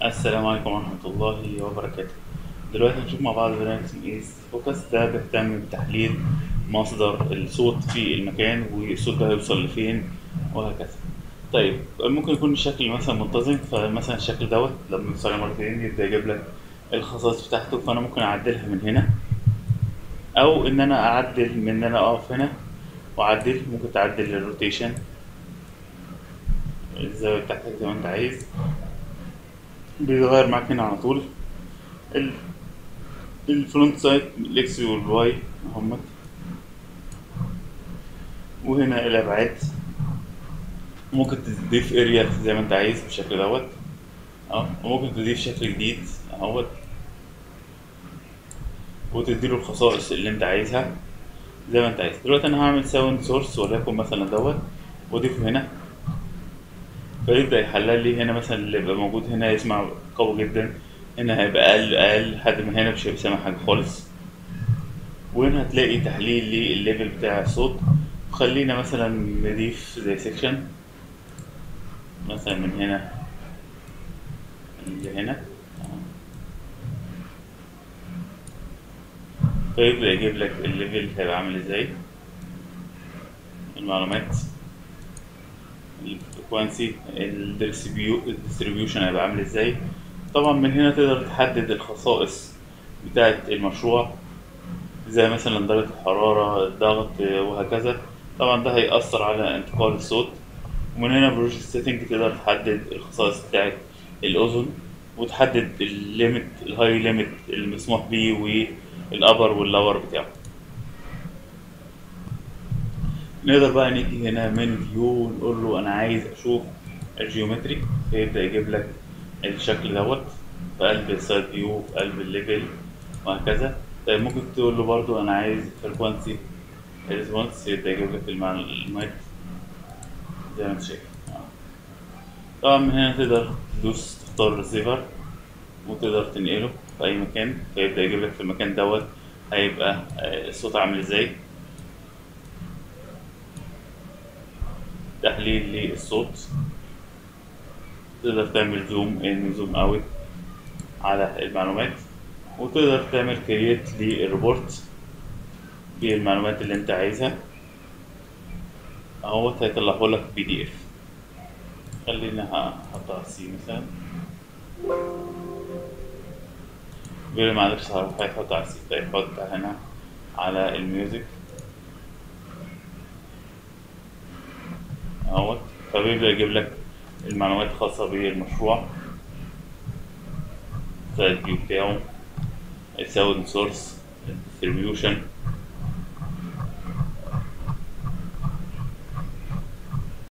السلام عليكم ورحمة الله وبركاته دلوقتي هنشوف مع بعض برنامج اسمه ايس فوكس ده بيهتم بتحليل مصدر الصوت في المكان والصوت ده هيوصل لفين وهكذا طيب ممكن يكون الشكل مثلا منتظم فمثلا الشكل دوت لما يوصل مرتين يبدأ يجيب لك الخصائص بتاعته فأنا ممكن أعدلها من هنا أو إن أنا أعدل من إن أنا أقف هنا وأعدل ممكن تعدل الروتيشن الزاوية بتاعتك زي ما أنت عايز بيتغير معاك هنا على طول ال- الفرونت سايد الاكس والواي اهمت وهنا الابعاد ممكن تضيف اريا زي ما انت عايز بالشكل دوت اه وممكن تضيف شكل جديد اهوت وتديله الخصائص اللي انت عايزها زي ما انت عايز دلوقتي انا هعمل ساوند سورس وليكن مثلا دوت واضيفه هنا فيبدأ يحلل لي هنا مثلا اللي يبقى موجود هنا يسمع قوي جدا هنا هيبقى أقل أقل لحد ما هنا مش هيبقى سامع حاجة خالص وهنا هتلاقي تحليل للليفل بتاع الصوت خلينا مثلا نضيف زي سيكشن مثلا من هنا لهنا فيبدأ يجيب لك الليفل هيبقى عامل ازاي المعلومات الفريكوانسي الديستريبيوشن هيبقى عامل ازاي طبعا من هنا تقدر تحدد الخصائص بتاعة المشروع زي مثلا درجة الحرارة الضغط وهكذا طبعا ده هيأثر على انتقال الصوت ومن هنا بروجكت سيتنج تقدر تحدد الخصائص بتاعة الأذن وتحدد الليمت الهاي ليميت المسموح بيه والأبر واللور بتاعه نقدر بقى نيجي هنا من فيو نقول له انا عايز اشوف الجيومتري فيبدا يجيب لك الشكل دوت في قلب السايد فيو في قلب الليفل وهكذا طيب ممكن تقول له برضو انا عايز فريكوانسي ريسبونس يبدا يجيب لك المعلومات زي ما انت شايف طبعا من هنا تقدر تدوس تختار الريسيفر وتقدر تنقله في اي مكان فيبدا يجيب لك في المكان دوت هيبقى الصوت عامل ازاي تحليل للصوت تقدر تعمل زوم ان زوم اوت على المعلومات وتقدر تعمل كرييت للريبورت بالمعلومات اللي انت عايزها اهوت هيطلعه لك بي دي اف خلينا هحطها سي مثلا بيقول لي معلش هيحط على سي طيب حط هنا على الميوزك اهوت فبيبدأ يجيب لك المعلومات الخاصة بالمشروع السايد فيو بتاعه الساوند سورس الديستريبيوشن